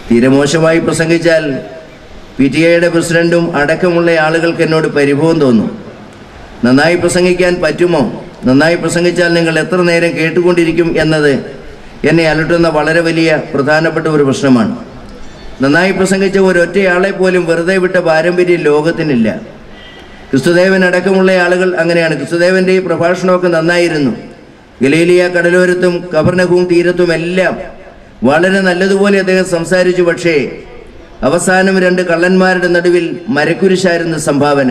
തീരെ മോശമായി പ്രസംഗിച്ചാൽ P T എയുടെ പ്രസിഡന്റും അടക്കമുള്ള ആളുകൾക്ക് എന്നോട് പരിഭവം തോന്നും നന്നായി പ്രസംഗിക്കാൻ പറ്റുമോ നന്നായി പ്രസംഗിച്ചാൽ നിങ്ങൾ എത്ര നേരം കേട്ടുകൊണ്ടിരിക്കും എന്നത് എന്നെ അലട്ടുന്ന വളരെ വലിയ പ്രധാനപ്പെട്ട ഒരു പ്രശ്നമാണ് നന്നായി പ്രസംഗിച്ച ഒരൊറ്റയാളെ പോലും വെറുതെ വിട്ട പാരമ്പര്യം ലോകത്തിനില്ല ക്രിസ്തുദേവൻ അടക്കമുള്ള ആളുകൾ അങ്ങനെയാണ് ക്രിസ്തുദേവന്റെ ഈ പ്രഭാഷണമൊക്കെ നന്നായിരുന്നു ഗലീലിയ കടലോരത്തും കബർണഹൂം തീരത്തും എല്ലാം വളരെ നല്ലതുപോലെ അദ്ദേഹം സംസാരിച്ചു പക്ഷേ അവസാനം രണ്ട് കള്ളന്മാരുടെ നടുവിൽ മരക്കുരിശായിരുന്നു സംഭാവന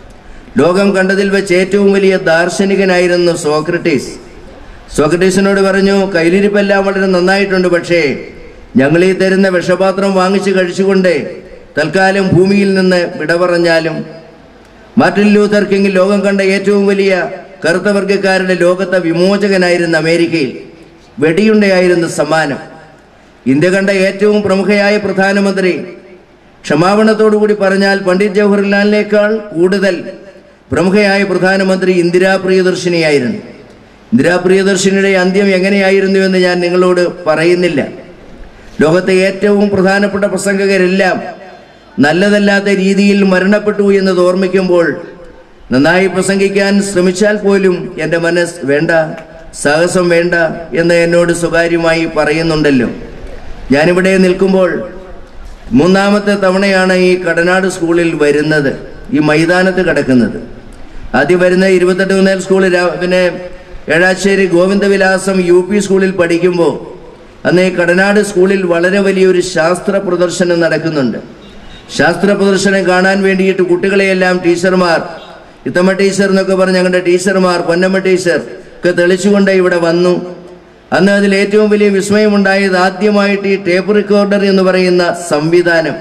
ലോകം കണ്ടതിൽ വെച്ച് ഏറ്റവും വലിയ ദാർശനികനായിരുന്നു സോക്രട്ടീസ് സോക്രട്ടീസിനോട് പറഞ്ഞു കയ്യിലിരിപ്പെല്ലാം വളരെ നന്നായിട്ടുണ്ട് പക്ഷേ ഞങ്ങൾ ഈ തരുന്ന വിഷപാത്രം വാങ്ങിച്ച് കഴിച്ചുകൊണ്ട് തൽക്കാലം ഭൂമിയിൽ നിന്ന് വിട പറഞ്ഞാലും മാർട്ടിൻ ലൂഥർ കിങ് ലോകം കണ്ട ഏറ്റവും വലിയ കറുത്ത വർഗ്ഗക്കാരുടെ ലോകത്തെ വിമോചകനായിരുന്ന അമേരിക്കയിൽ വെടിയുണ്ടയായിരുന്നു സമ്മാനം ഇന്ത്യ കണ്ട ഏറ്റവും പ്രമുഖയായ പ്രധാനമന്ത്രി ക്ഷമാപണത്തോടുകൂടി പറഞ്ഞാൽ പണ്ഡിറ്റ് ജവഹർലാലിനേക്കാൾ കൂടുതൽ പ്രമുഖയായ പ്രധാനമന്ത്രി ഇന്ദിരാ പ്രിയദർശിനിയായിരുന്നു ഇന്ദിരാ പ്രിയദർശിനിയുടെ അന്ത്യം എങ്ങനെയായിരുന്നു എന്ന് ഞാൻ നിങ്ങളോട് പറയുന്നില്ല ലോകത്തെ ഏറ്റവും പ്രധാനപ്പെട്ട പ്രസംഗകരെല്ലാം നല്ലതല്ലാത്ത രീതിയിൽ മരണപ്പെട്ടു എന്നത് ഓർമ്മിക്കുമ്പോൾ നന്നായി പ്രസംഗിക്കാൻ ശ്രമിച്ചാൽ പോലും എൻ്റെ മനസ്സ് വേണ്ട സാഹസം വേണ്ട എന്ന് എന്നോട് സ്വകാര്യമായി പറയുന്നുണ്ടല്ലോ ഞാനിവിടെ നിൽക്കുമ്പോൾ മൂന്നാമത്തെ തവണയാണ് ഈ കടനാട് സ്കൂളിൽ വരുന്നത് ഈ മൈതാനത്ത് കിടക്കുന്നത് ആദ്യം വരുന്ന ഇരുപത്തെട്ട് മുതൽ സ്കൂളിൽ രാ- പിന്നെ ഏഴാശ്ശേരി ഗോവിന്ദവിലാസം യു പി സ്കൂളിൽ പഠിക്കുമ്പോൾ അന്ന് ഈ കടനാട് സ്കൂളിൽ വളരെ വലിയൊരു ശാസ്ത്ര പ്രദർശനം നടക്കുന്നുണ്ട് ശാസ്ത്ര പ്രദർശനം കാണാൻ വേണ്ടിയിട്ട് കുട്ടികളെയെല്ലാം ടീച്ചർമാർ ഇത്തമ്മ ടീച്ചർ എന്നൊക്കെ പറഞ്ഞ് ഞങ്ങളുടെ ടീച്ചർമാർ പൊന്നമ്മ ടീച്ചർ ഒക്കെ തെളിച്ചുകൊണ്ട് ഇവിടെ വന്നു അന്ന് അതിൽ ഏറ്റവും വലിയ വിസ്മയമുണ്ടായത് ആദ്യമായിട്ട് ഈ ടേപ്പ് റെക്കോർഡർ എന്ന് പറയുന്ന സംവിധാനം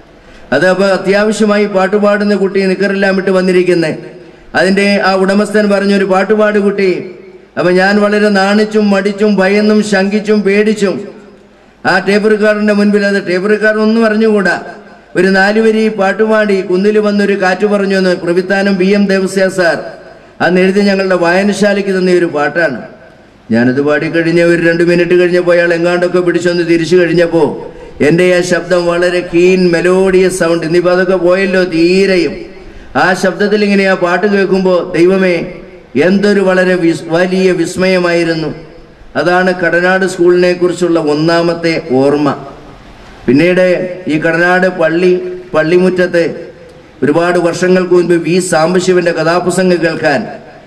അത് അപ്പോൾ അത്യാവശ്യമായി പാട്ടുപാടുന്ന കുട്ടി നിക്കറെല്ലാം ഇട്ട് വന്നിരിക്കുന്നത് അതിൻ്റെ ആ ഉടമസ്ഥൻ പറഞ്ഞു ഒരു പാട്ടുപാട് കുട്ടി അപ്പൊ ഞാൻ വളരെ നാണിച്ചും മടിച്ചും ഭയന്നും ശങ്കിച്ചും പേടിച്ചും ആ ടേപ്പ് റെക്കോർഡറിന്റെ മുൻപിൽ അത് ടേപ്പ് റെക്കോർഡർ ഒന്നും അറിഞ്ഞുകൂടാ ഒരു നാലുവരി പാട്ടുപാടി കുന്നിൽ വന്നൊരു കാറ്റ് പറഞ്ഞു എന്ന് Pravithanam B M Devasya sir അന്ന് എഴുതി ഞങ്ങളുടെ വായനശാലയ്ക്ക് തന്ന ഒരു പാട്ടാണ് ഞാനത് പാടിക്കഴിഞ്ഞ ഒരു രണ്ട് മിനിറ്റ് കഴിഞ്ഞപ്പോൾ അയാൾ എങ്ങാണ്ടൊക്കെ പിടിച്ചൊന്ന് തിരിച്ചു കഴിഞ്ഞപ്പോൾ എൻ്റെ ആ ശബ്ദം വളരെ കീൻ മെലോഡിയസ് സൗണ്ട് ഇന്നിപ്പോൾ അതൊക്കെ പോയല്ലോ തീരെയും ആ ശബ്ദത്തിൽ ഇങ്ങനെ ആ പാട്ട് കേൾക്കുമ്പോൾ ദൈവമേ എന്തൊരു വളരെ വിസ് വലിയ വിസ്മയമായിരുന്നു അതാണ് കടനാട് സ്കൂളിനെ കുറിച്ചുള്ള ഒന്നാമത്തെ ഓർമ്മ പിന്നീട് ഈ കടനാട് പള്ളി പള്ളിമുറ്റത്ത് ഒരുപാട് വർഷങ്ങൾക്ക് മുൻപ് വി സാംബശിവന്റെ കഥാപ്രസംഗം കേൾക്കാൻ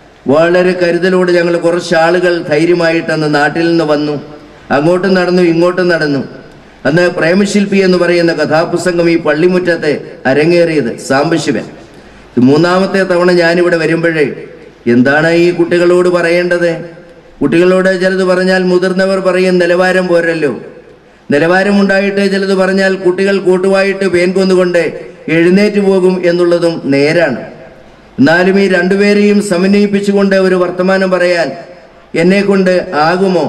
വളരെ കരുതലോടെ ഞങ്ങൾ കുറച്ച് ആളുകൾ ധൈര്യമായിട്ട് അന്ന് നാട്ടിൽ നിന്ന് വന്നു അങ്ങോട്ടും നടന്നു ഇങ്ങോട്ടും നടന്നു അന്ന് പ്രേമശില്പി എന്ന് പറയുന്ന കഥാപ്രസംഗം ഈ പള്ളിമുറ്റത്ത് അരങ്ങേറിയത് സാംബശിവൻ ഇത് മൂന്നാമത്തെ തവണ ഞാനിവിടെ വരുമ്പോഴേ എന്താണ് ഈ കുട്ടികളോട് പറയേണ്ടത് കുട്ടികളോട് ചിലത് പറഞ്ഞാൽ മുതിർന്നവർ പറയും നിലവാരം പോരല്ലോ നിലവാരമുണ്ടായിട്ട് ചിലത് പറഞ്ഞാൽ കുട്ടികൾ കൂട്ടുവായിട്ട് പേൻ കൊന്നുകൊണ്ട് എഴുന്നേറ്റ് പോകും എന്നുള്ളതും നേരാണ് എന്നാലും ഈ രണ്ടുപേരെയും സമന്വയിപ്പിച്ചുകൊണ്ട് ഒരു വർത്തമാനം പറയാൻ എന്നെ കൊണ്ട് ആകുമോ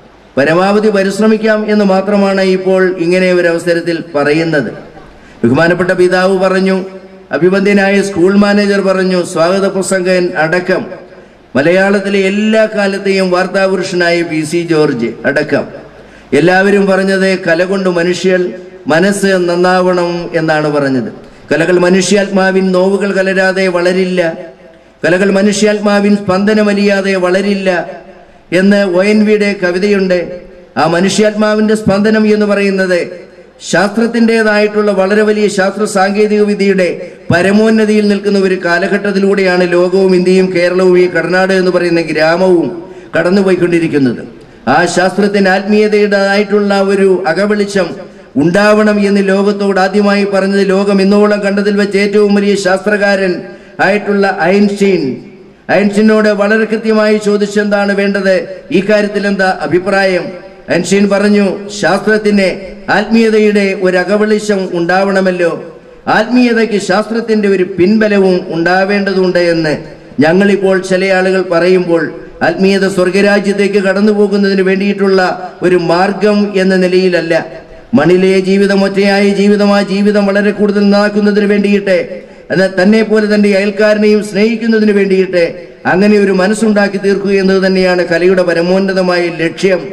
പരമാവധി പരിശ്രമിക്കാം എന്ന് മാത്രമാണ് ഇപ്പോൾ ഇങ്ങനെ ഒരു അവസരത്തിൽ പറയുന്നത് ബഹുമാനപ്പെട്ട പിതാവ് പറഞ്ഞു അഭിബന്ധ്യനായ സ്കൂൾ മാനേജർ പറഞ്ഞു സ്വാഗത പ്രസംഗൻ അടക്കം മലയാളത്തിലെ എല്ലാ കാലത്തെയും വാർത്താപുരുഷനായ പി സി ജോർജ് അടക്കം എല്ലാവരും പറഞ്ഞത് കല കൊണ്ട് മനുഷ്യൽ മനസ്സ് നന്നാവണം എന്നാണ് പറഞ്ഞത് കലകൾ മനുഷ്യാത്മാവിൻ നോവുകൾ കലരാതെ വളരില്ല കലകൾ മനുഷ്യാത്മാവിൻ സ്പന്ദനമലിയാതെ വളരില്ല എന്ന് ഒ എൻ വിയുടെ കവിതയുണ്ട് ആ മനുഷ്യാത്മാവിന്റെ സ്പന്ദനം എന്ന് പറയുന്നത് ശാസ്ത്രത്തിൻ്റെതായിട്ടുള്ള വളരെ വലിയ ശാസ്ത്ര സാങ്കേതിക വിദ്യയുടെ പരമോന്നതിയിൽ നിൽക്കുന്ന ഒരു കാലഘട്ടത്തിലൂടെയാണ് ലോകവും ഇന്ത്യയും കേരളവും ഈ കർണാടക എന്ന് പറയുന്ന ഗ്രാമവും കടന്നുപോയിക്കൊണ്ടിരിക്കുന്നത് ആ ശാസ്ത്രത്തിന് ആത്മീയതയുടേതായിട്ടുള്ള ഒരു അകവെളിച്ചം ഉണ്ടാവണം എന്ന് ലോകത്തോട് ആദ്യമായി പറഞ്ഞത് ലോകം ഇന്നോളം കണ്ടതിൽ വെച്ച് ഏറ്റവും വലിയ ശാസ്ത്രകാരൻ ആയിട്ടുള്ള ഐൻസ്റ്റീൻ ഐൻസ്റ്റീനോട് വളരെ കൃത്യമായി ചോദിച്ചെന്താണ് വേണ്ടത് ഈ കാര്യത്തിൽ എന്താ അഭിപ്രായം ഐൻസ്റ്റീൻ പറഞ്ഞു ശാസ്ത്രത്തിന് ആത്മീയതയുടെ ഒരു അകവെളിച്ചം ഉണ്ടാവണമല്ലോ ആത്മീയതയ്ക്ക് ശാസ്ത്രത്തിന്റെ ഒരു പിൻബലവും ഉണ്ടാവേണ്ടതുണ്ട് എന്ന് ഞങ്ങളിപ്പോൾ ചില ആളുകൾ പറയുമ്പോൾ ആത്മീയത സ്വർഗരാജ്യത്തേക്ക് കടന്നു പോകുന്നതിന് വേണ്ടിയിട്ടുള്ള ഒരു മാർഗം എന്ന നിലയിലല്ല മണിലെ ജീവിതം ഒറ്റയായ ജീവിതം ആ ജീവിതം വളരെ കൂടുതൽ നന്നാക്കുന്നതിന് വേണ്ടിയിട്ട് എന്നാൽ തന്നെ പോലെ തന്റെ അയൽക്കാരനെയും സ്നേഹിക്കുന്നതിന് വേണ്ടിയിട്ട് അങ്ങനെ ഒരു മനസ്സുണ്ടാക്കി തീർക്കുക എന്നത് തന്നെയാണ് കലയുടെ പരമോന്നതമായ ലക്ഷ്യം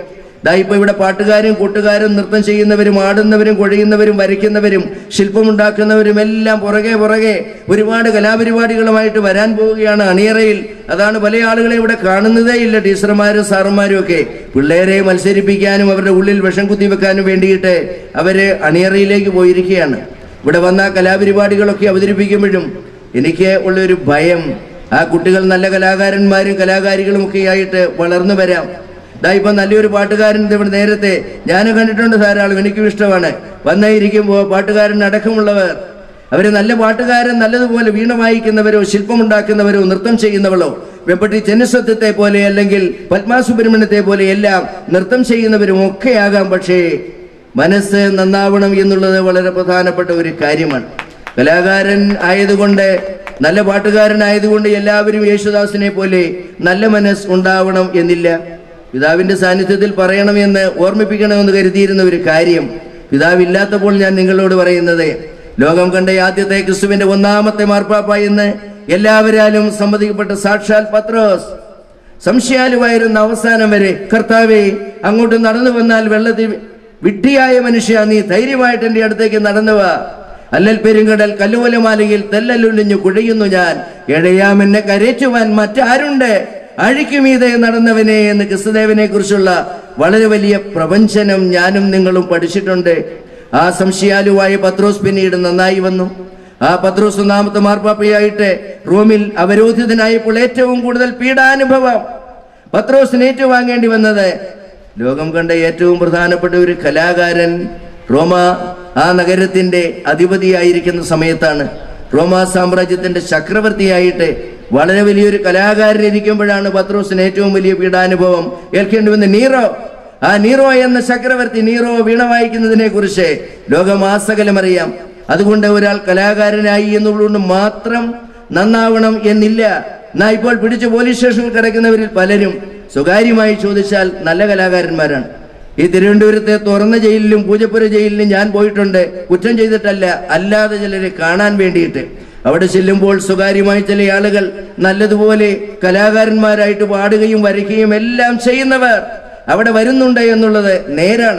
ദാ ഇപ്പൊ ഇവിടെ പാട്ടുകാരും കൂട്ടുകാരും നൃത്തം ചെയ്യുന്നവരും ആടുന്നവരും കുഴയുന്നവരും വരയ്ക്കുന്നവരും ശില്പമുണ്ടാക്കുന്നവരും എല്ലാം പുറകെ പുറകെ ഒരുപാട് കലാപരിപാടികളുമായിട്ട് വരാൻ പോവുകയാണ് അണിയറയിൽ അതാണ് പല ആളുകളെ ഇവിടെ കാണുന്നതേ ഇല്ല ടീച്ചർമാരും സാറന്മാരും ഒക്കെ പിള്ളേരെ മത്സരിപ്പിക്കാനും അവരുടെ ഉള്ളിൽ വിഷം കുത്തിവെക്കാനും വേണ്ടിയിട്ട് അവര് അണിയറയിലേക്ക് പോയിരിക്കുകയാണ് ഇവിടെ വന്ന കലാപരിപാടികളൊക്കെ അവതരിപ്പിക്കുമ്പോഴും എനിക്ക് ഉള്ളൊരു ഭയം ആ കുട്ടികൾ നല്ല കലാകാരന്മാരും കലാകാരികളും ഒക്കെ ആയിട്ട് വളർന്നു വരാം ദാ ഇപ്പൊ നല്ലൊരു പാട്ടുകാരൻ ഇത് ഇവിടെ നേരത്തെ ഞാൻ കണ്ടിട്ടുണ്ട് ധാരാളം എനിക്കും ഇഷ്ടമാണ് വന്നായിരിക്കുമ്പോൾ പാട്ടുകാരൻ അടക്കമുള്ളവർ അവര് നല്ല പാട്ടുകാരൻ നല്ലതുപോലെ വീണ വായിക്കുന്നവരോ ശില്പമുണ്ടാക്കുന്നവരോ നൃത്തം ചെയ്യുന്നവളോ വെപ്പട്ടി ചെന്നസത്യത്തെ പോലെ അല്ലെങ്കിൽ പത്മാ സുബ്രഹ്മണ്യത്തെ പോലെ എല്ലാം നൃത്തം ചെയ്യുന്നവരും ഒക്കെ ആകാം പക്ഷേ മനസ്സ് നന്നാവണം എന്നുള്ളത് വളരെ പ്രധാനപ്പെട്ട ഒരു കാര്യമാണ് കലാകാരൻ ആയതുകൊണ്ട് നല്ല പാട്ടുകാരനായതുകൊണ്ട് എല്ലാവരും യേശുദാസിനെ പോലെ നല്ല മനസ്സ് ഉണ്ടാവണം എന്നില്ല പിതാവിന്റെ സാന്നിധ്യത്തിൽ പറയണമെന്ന് ഓർമ്മിപ്പിക്കണമെന്ന് കരുതിയിരുന്ന ഒരു കാര്യം പിതാവില്ലാത്തപ്പോൾ ഞാൻ നിങ്ങളോട് പറയുന്നത് ലോകം കണ്ട ആദ്യത്തെ ക്രിസ്തുവിന്റെ ഒന്നാമത്തെ മാർപ്പാപ്പ എന്ന് എല്ലാവരാലും സമ്മതിക്കപ്പെട്ട സാക്ഷാൽ പത്രോസ് സംശയാലുവായിരുന്ന അവസാനം വരെ കർത്താവെ അങ്ങോട്ട് നടന്നു വന്നാൽ വെള്ളത്തിൽ വിഡ്ഢിയായ മനുഷ്യ നീ ധൈര്യമായിട്ട് എന്റെ അടുത്തേക്ക് നടന്നുവ അല്ലൽ പെരുങ്കടൽ കല്ലുവലമാലയിൽ തെല്ലലുലിഞ്ഞു കുഴയുന്നു ഞാൻ എഴയാമെന്നെ കരേറ്റുവാൻ മറ്റാരുണ്ട് അഴിക്കുമീതെ നടന്നവനെ എന്ന് ക്രിസ്തുദേവനെ കുറിച്ചുള്ള വളരെ വലിയ പ്രവഞ്ചനം ഞാനും നിങ്ങളും പഠിച്ചിട്ടുണ്ട് ആ സംശയാലുവായ പത്രോസ് പിന്നീട് നന്നായി വന്നു ആ പത്രോസ് ഒന്നാമത്തെ മാർപ്പാപ്പയായിട്ട് റോമിൽ അവരോധിതനായപ്പോൾ ഏറ്റവും കൂടുതൽ പീഡാനുഭവം പത്രോസിന് ഏറ്റുവാങ്ങേണ്ടി വന്നത് ലോകം കണ്ട ഏറ്റവും പ്രധാനപ്പെട്ട ഒരു കലാകാരൻ റോമ ആ നഗരത്തിന്റെ അധിപതിയായിരിക്കുന്ന സമയത്താണ് റോമ സാമ്രാജ്യത്തിന്റെ ചക്രവർത്തിയായിട്ട് വളരെ വലിയൊരു കലാകാരൻ ഇരിക്കുമ്പോഴാണ് പത്രോസിന് ഏറ്റവും വലിയ പീഡാനുഭവം ഏൽക്കേണ്ടി വന്ന നീറോ ആ നീറോ എന്ന ചക്രവർത്തി നീറോ വീണ വായിക്കുന്നതിനെ കുറിച്ച് ലോകമാസകലം അറിയാം അതുകൊണ്ട് ഒരാൾ കലാകാരനായി എന്നുള്ളതുകൊണ്ട് മാത്രം നന്നാവണം എന്നില്ല എന്നാ ഇപ്പോൾ പിടിച്ച് പോലീസ് സ്റ്റേഷനിൽ കിടക്കുന്നവരിൽ പലരും സ്വകാര്യമായി ചോദിച്ചാൽ നല്ല കലാകാരന്മാരാണ് ഈ തിരുവനന്തപുരത്തെ തുറന്ന ജയിലിലും പൂജപ്പുര ജയിലിലും ഞാൻ പോയിട്ടുണ്ട് കുറ്റം ചെയ്തിട്ടല്ല അല്ലാതെ ചിലരെ കാണാൻ വേണ്ടിയിട്ട് അവിടെ ചെല്ലുമ്പോൾ സ്വകാര്യമായി ചില ആളുകൾ നല്ലതുപോലെ കലാകാരന്മാരായിട്ട് പാടുകയും വരയ്ക്കുകയും എല്ലാം ചെയ്യുന്നവർ അവിടെ വരുന്നുണ്ട് എന്നുള്ളത് നേരാണ്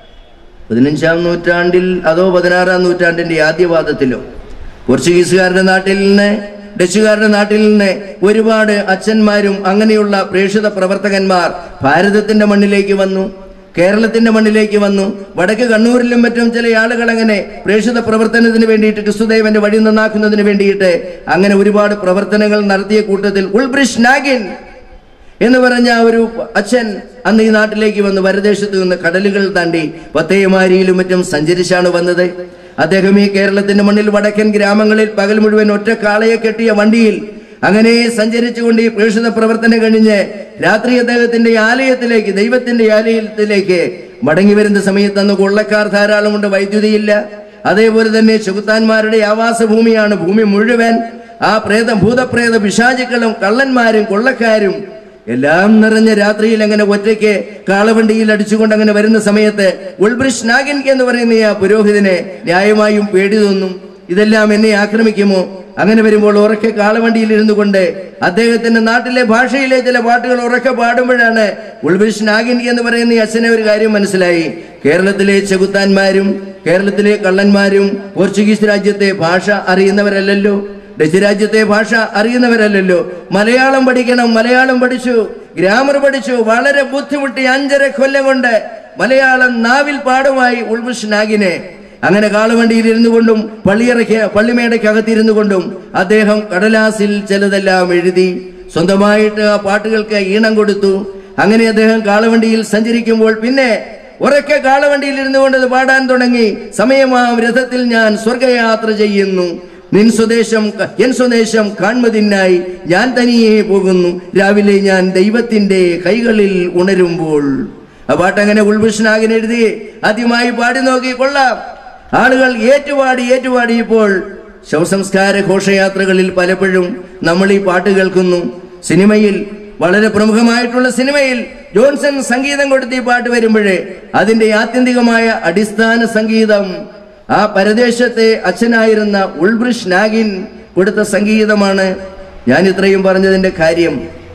പതിനഞ്ചാം നൂറ്റാണ്ടിൽ അതോ പതിനാറാം നൂറ്റാണ്ടിന്റെ ആദ്യപാദത്തിലോ പോർച്ചുഗീസുകാരുടെ നാട്ടിൽ നിന്ന് ഡച്ചുകാരുടെ നാട്ടിൽ നിന്ന് ഒരുപാട് അച്ഛന്മാരും അങ്ങനെയുള്ള പ്രേക്ഷിത പ്രവർത്തകന്മാർ ഭാരതത്തിന്റെ മണ്ണിലേക്ക് വന്നു കേരളത്തിന്റെ മണ്ണിലേക്ക് വന്നു വടക്ക് കണ്ണൂരിലും മറ്റും ചില ആളുകൾ അങ്ങനെ പ്രേക്ഷിത പ്രവർത്തനത്തിന് വേണ്ടിയിട്ട് ക്രിസ്തുദേവന്റെ വഴി നന്നാക്കുന്നതിന് വേണ്ടിയിട്ട് അങ്ങനെ ഒരുപാട് പ്രവർത്തനങ്ങൾ നടത്തിയ കൂട്ടത്തിൽ ഉൾബ്രിഷ് നാഗിൻ എന്ന് പറഞ്ഞ ഒരു അച്ഛൻ അന്ന് ഈ നാട്ടിലേക്ക് വന്ന് വരദേശത്ത് നിന്ന് കടലുകൾ താണ്ടി പത്തയമാരിയിലും മറ്റും സഞ്ചരിച്ചാണ് വന്നത് അദ്ദേഹം ഈ കേരളത്തിന്റെ മണ്ണിൽ വടക്കൻ ഗ്രാമങ്ങളിൽ പകൽ മുഴുവൻ ഒറ്റ കാളയെ കെട്ടിയ വണ്ടിയിൽ അങ്ങനെ സഞ്ചരിച്ചുകൊണ്ട് ഈ പ്രേക്ഷിത പ്രവർത്തനം കഴിഞ്ഞ് രാത്രി അദ്ദേഹത്തിന്റെ ആലയത്തിലേക്ക് ദൈവത്തിന്റെ ആലയത്തിലേക്ക് മടങ്ങി വരുന്ന സമയത്ത് അന്ന് കൊള്ളക്കാർ ധാരാളമുണ്ട് വൈദ്യുതിയില്ല അതേപോലെ തന്നെ ചെകുത്താന്മാരുടെ ആവാസ ഭൂമിയാണ് ഭൂമി മുഴുവൻ ആ പ്രേത ഭൂതപ്രേത പിശാചുക്കളും കള്ളന്മാരും കൊള്ളക്കാരും എല്ലാം നിറഞ്ഞ രാത്രിയിൽ അങ്ങനെ ഒറ്റയ്ക്ക് കാളവണ്ടിയിൽ അടിച്ചുകൊണ്ട് അങ്ങനെ വരുന്ന സമയത്ത് ഉൾബ്രിഷ് നാഗൻ എന്ന് പറയുന്ന ആ പുരോഹിതനെ ന്യായമായും പേടി തോന്നും ഇതെല്ലാം എന്നെ ആക്രമിക്കുമോ അങ്ങനെ വരുമ്പോൾ ഉറക്കെ കാളവണ്ടിയിൽ ഇരുന്നു കൊണ്ട് അദ്ദേഹത്തിന്റെ നാട്ടിലെ ഭാഷയിലെ ചില പാട്ടുകൾ ഉറക്കെ പാടുമ്പോഴാണ് ഉൾബ്രിഷ് നാഗിൻ എന്ന് പറയുന്ന ഈ അച്ഛനെ ഒരു കാര്യം മനസ്സിലായി കേരളത്തിലെ ചെകുത്താന്മാരും കേരളത്തിലെ കള്ളന്മാരും പോർച്ചുഗീസ് രാജ്യത്തെ ഭാഷ അറിയുന്നവരല്ലല്ലോ ഡച്ച് രാജ്യത്തെ ഭാഷ അറിയുന്നവരല്ലല്ലോ മലയാളം പഠിക്കണം മലയാളം പഠിച്ചു ഗ്രാമർ പഠിച്ചു വളരെ ബുദ്ധിമുട്ടി അഞ്ചര കൊല്ലം കൊണ്ട് മലയാളം നാവിൽ പാടുമായി ഉൾബുഷ് നാഗിനെ അങ്ങനെ കാളുവണ്ടിയിൽ ഇരുന്നു കൊണ്ടും പള്ളിയറയ്ക്ക് പള്ളിമേടയ്ക്കകത്തിരുന്നു കൊണ്ടും അദ്ദേഹം കടലാസിൽ ചിലതെല്ലാം എഴുതി സ്വന്തമായിട്ട് ആ പാട്ടുകൾക്ക് ഈണം കൊടുത്തു അങ്ങനെ അദ്ദേഹം കാളവണ്ടിയിൽ സഞ്ചരിക്കുമ്പോൾ പിന്നെ ഉറക്കെ കാളവണ്ടിയിൽ ഇരുന്നു കൊണ്ട് അത് പാടാൻ തുടങ്ങി സമയമാം രഥത്തിൽ ഞാൻ സ്വർഗയാത്ര ചെയ്യുന്നു നിൻ സ്വദേശം ക- എൻ സ്വദേശം കാൺമതിനായി ഞാൻ തനിയെ പോകുന്നു രാവിലെ ഞാൻ ദൈവത്തിന്റെ കൈകളിൽ ഉണരുമ്പോൾ ആ പാട്ടങ്ങനെ ഉൾഭൂഷണാകൻ എഴുതി ആദ്യമായി പാടി നോക്കി കൊള്ളാം ആളുകൾ ഏറ്റുപാടി ഏറ്റുപാടി ഇപ്പോൾ ശവസംസ്കാര ഘോഷയാത്രകളിൽ പലപ്പോഴും നമ്മൾ ഈ പാട്ട് കേൾക്കുന്നു സിനിമയിൽ വളരെ പ്രമുഖമായിട്ടുള്ള സിനിമയിൽ ജോൺസൺ സംഗീതം കൊടുത്ത് ഈ പാട്ട് വരുമ്പോഴേ അതിന്റെ ആത്യന്തികമായ അടിസ്ഥാന സംഗീതം ആ പരദേശത്തെ അച്ഛനായിരുന്ന ഉൾബ്രിഷ് നാഗിൻ കൊടുത്ത സംഗീതമാണ് ഞാൻ ഇത്രയും പറഞ്ഞതിന്റെ കാര്യം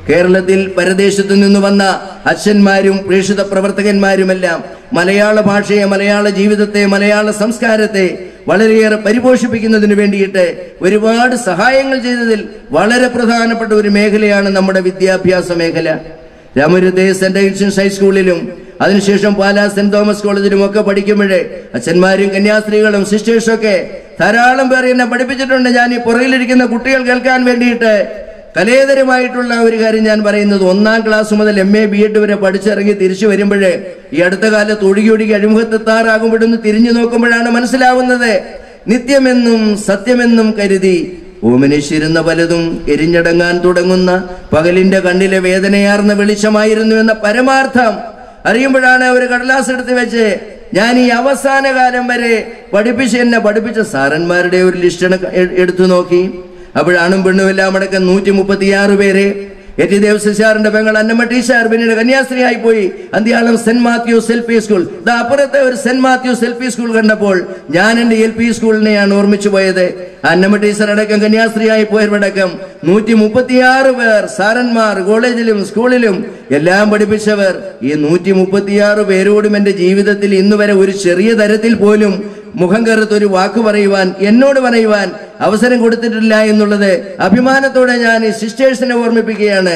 കേരളത്തിൽ പരദേശത്തു നിന്ന് വന്ന അച്ഛന്മാരും പ്രേക്ഷിത പ്രവർത്തകന്മാരുമെല്ലാം മലയാള ഭാഷയെ മലയാള ജീവിതത്തെ മലയാള സംസ്കാരത്തെ വളരെയേറെ പരിപോഷിപ്പിക്കുന്നതിന് വേണ്ടിയിട്ട് ഒരുപാട് സഹായങ്ങൾ ചെയ്തതിൽ വളരെ പ്രധാനപ്പെട്ട ഒരു മേഖലയാണ് നമ്മുടെ വിദ്യാഭ്യാസ മേഖല രാമപുരത്തെ സെന്റ് ഐൻസ്റ്റൻസ് ഹൈസ്കൂളിലും അതിനുശേഷം പാലാ സെന്റ് തോമസ് കോളേജിലും ഒക്കെ പഠിക്കുമ്പോഴേ അച്ഛന്മാരും കന്യാസ്ത്രീകളും സിസ്റ്റേഴ്സും ഒക്കെ ധാരാളം പേർ എന്നെ പഠിപ്പിച്ചിട്ടുണ്ട് ഞാൻ ഈ പുറകിലിരിക്കുന്ന കുട്ടികൾ കേൾക്കാൻ വേണ്ടിയിട്ട് കലേതരമായിട്ടുള്ള ഒരു കാര്യം ഞാൻ പറയുന്നത് ഒന്നാം ക്ലാസ് മുതൽ എം എ ബി എഡ് വരെ പഠിച്ചിറങ്ങി തിരിച്ചു വരുമ്പോഴേ ഈ അടുത്ത കാലത്ത് ഒഴുകി ഒഴുകി അഴിമുഖത്തെത്താറാകുമ്പോഴൊന്ന് തിരിഞ്ഞു നോക്കുമ്പോഴാണ് മനസ്സിലാവുന്നത് നിത്യമെന്നും സത്യമെന്നും കരുതി ഓമനിച്ചിരുന്ന പലതും എരിഞ്ഞടങ്ങാൻ തുടങ്ങുന്ന പകലിന്റെ കണ്ണിലെ വേദനയാർന്ന വെളിച്ചമായിരുന്നു എന്ന പരമാർത്ഥം അറിയുമ്പോഴാണ് ഒരു കടലാസ് എടുത്ത് വെച്ച് ഞാൻ ഈ അവസാന കാലം വരെ പഠിപ്പിച്ച് എന്നെ പഠിപ്പിച്ച സാറന്മാരുടെ ഒരു ലിസ്റ്റ് എടുത്തു നോക്കി അപ്പോഴാണും പെണ്ണും എല്ലാം അടക്കം നൂറ്റി മുപ്പത്തിയാറ് പേര് എറ്റി ദേവസാറിന്റെ പെങ്ങൾ അന്നമ്മ ടീച്ചർ പിന്നീട് കന്യാസ്ത്രീയായി പോയി Anthyalam Saint Matthew's L P school ദാ അപ്പുറത്തെ ഒരു Saint Matthew's L P school കണ്ടപ്പോൾ ഞാൻ എന്റെ എൽ പി സ്കൂളിനെയാണ് ഓർമ്മിച്ചു പോയത് അന്നമ്മ ടീച്ചർ അടക്കം കന്യാസ്ത്രീയായി പോയവരടക്കം നൂറ്റി മുപ്പത്തിയാറ് പേർ സാറന്മാർ കോളേജിലും സ്കൂളിലും എല്ലാം പഠിപ്പിച്ചവർ ഈ നൂറ്റി മുപ്പത്തിയാറ് പേരോടും എന്റെ ജീവിതത്തിൽ ഇന്ന് വരെ ഒരു ചെറിയ തരത്തിൽ പോലും മുഖം കറുത്ത് ഒരു വാക്ക് പറയുവാൻ എന്നോട് പറയുവാൻ അവസരം കൊടുത്തിട്ടില്ല എന്നുള്ളത് അഭിമാനത്തോടെ ഞാൻ ഈ സിസ്റ്റേഴ്സിനെ ഓർമ്മിപ്പിക്കുകയാണ്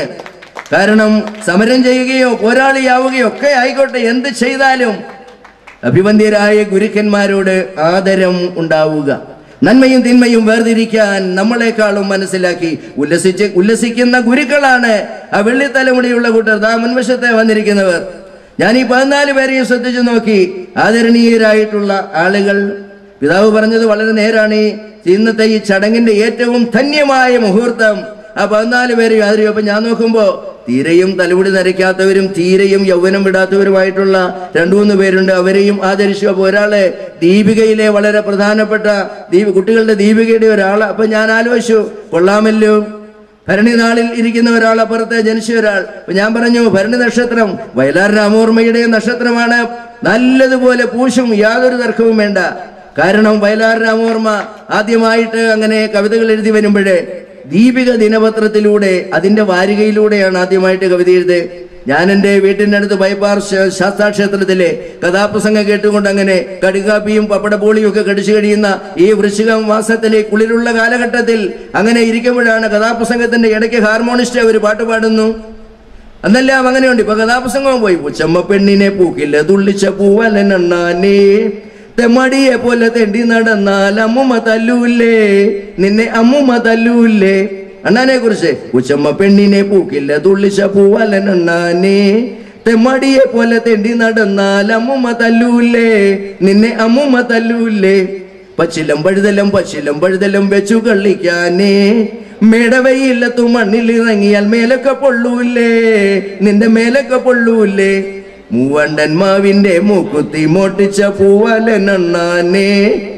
കാരണം സമരം ചെയ്യുകയോ പോരാളിയാവുകയോ ഒക്കെ ആയിക്കോട്ടെ എന്ത് ചെയ്താലും അഭിവന്ദ്യരായ ഗുരുക്കന്മാരോട് ആദരം ഉണ്ടാവുക നന്മയും തിന്മയും വേർതിരിക്കാൻ നമ്മളെക്കാളും മനസ്സിലാക്കി ഉല്ലസിച്ച് ഉല്ലസിക്കുന്ന ഗുരുക്കളാണ് ആ വെള്ളിത്തലമുടിയുള്ള കൂട്ടർ ദാ മുൻവശത്തെ വന്നിരിക്കുന്നവർ ഞാൻ ഈ പതിനാല് പേരെയും ശ്രദ്ധിച്ചു നോക്കി ആദരണീയരായിട്ടുള്ള ആളുകൾ പിതാവ് പറഞ്ഞത് വളരെ നേരാണ് ഈ ഇന്നത്തെ ഈ ചടങ്ങിന്റെ ഏറ്റവും ധന്യമായ മുഹൂർത്തം ആ പതിനാല് പേരെയും ആദരിക്കും അപ്പൊ ഞാൻ നോക്കുമ്പോ തീരെയും തലമുടി നരയ്ക്കാത്തവരും തീരെയും യൗവനം വിടാത്തവരുമായിട്ടുള്ള രണ്ടു മൂന്ന് പേരുണ്ട് അവരെയും ആദരിച്ചു അപ്പൊ ഒരാള് ദീപികയിലെ വളരെ പ്രധാനപ്പെട്ട ദീപ കുട്ടികളുടെ ദീപികയുടെ ഒരാൾ അപ്പൊ ഞാൻ ആലോചിച്ചു കൊള്ളാമല്ലോ ഭരണി നാളിൽ ഇരിക്കുന്ന ഒരാൾ അപ്പുറത്തെ ജനിച്ച ഒരാൾ അപ്പൊ ഞാൻ പറഞ്ഞു ഭരണി നക്ഷത്രം വയലാർ രാമോർമ്മയുടെ നക്ഷത്രമാണ് നല്ലതുപോലെ പൂശും യാതൊരു തർക്കവും വേണ്ട കാരണം വയലാർ രാമോർമ്മ ആദ്യമായിട്ട് അങ്ങനെ കവിതകൾ എഴുതി വരുമ്പോഴേ ദീപിക ദിനപത്രത്തിലൂടെ അതിന്റെ വാരികയിലൂടെയാണ് ആദ്യമായിട്ട് കവിത എഴുതി ഞാൻ എൻ്റെ വീട്ടിൻ്റെ അടുത്ത് ബൈപ്പാർ ശ- ശാസ്താക്ഷേത്രത്തിലെ കഥാപ്രസംഗം കേട്ടുകൊണ്ട് അങ്ങനെ കടുകാപ്പിയും പപ്പടപ്പോളിയും ഒക്കെ കടിച്ചു കഴിയുന്ന ഈ വൃശ്ചിക മാസത്തിലെ കുളിരുള്ള കാലഘട്ടത്തിൽ അങ്ങനെ ഇരിക്കുമ്പോഴാണ് കഥാപ്രസംഗത്തിന്റെ ഇടയ്ക്ക് ഹാർമോണിസ്റ്റ് ഒരു പാട്ട് പാടുന്നു അന്നെല്ലാം അങ്ങനെയുണ്ട് ഇപ്പൊ കഥാപ്രസംഗവും പോയി പുച്ചമ്മ പെണ്ണിനെ പൂക്കില്ല തുള്ളിച്ച പൂവലനണ്ണാനേ തെമ്മടിയെ പോലെ തെണ്ടി നടന്നാൽ അമ്മുമ്മ തല്ലൂല്ലേ നിന്നെ അമ്മുമ്മ തല്ലൂല്ലേ അണ്ണാനെ കുറിച്ച് ഉച്ചമ്മ പെണ്ണിനെ പൂക്കില്ല തുള്ളിച്ച പൂവലനണ്ണാനേ തെമ്മടിയെ പോലെ തെണ്ടി നടന്നാൽ അമ്മുമ്മ തല്ലൂല്ലേ നിന്നെ അമ്മുമ്മ തല്ലൂല്ലേ പച്ചിലം പഴുതലം പച്ചിലം പഴുതലം വെച്ചു കളിക്കാനേ മേടവയില്ലത്തു മണ്ണിൽ ഇറങ്ങിയാൽ മേലൊക്കെ പൊള്ളൂല്ലേ നിന്റെ മേലൊക്കെ പൊള്ളൂല്ലേ മൂവണ്ടൻ മാവിന്റെ മൂക്കുത്തി മോട്ടിച്ച പൂവാലനണ്ണാനേ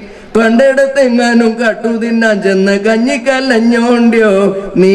കണ്ടിടത്തെങ്ങാനും കട്ടു തിന്നാൻ ചെന്ന് കഞ്ഞിക്കല്ലഞ്ഞോണ്ടിയോ നീ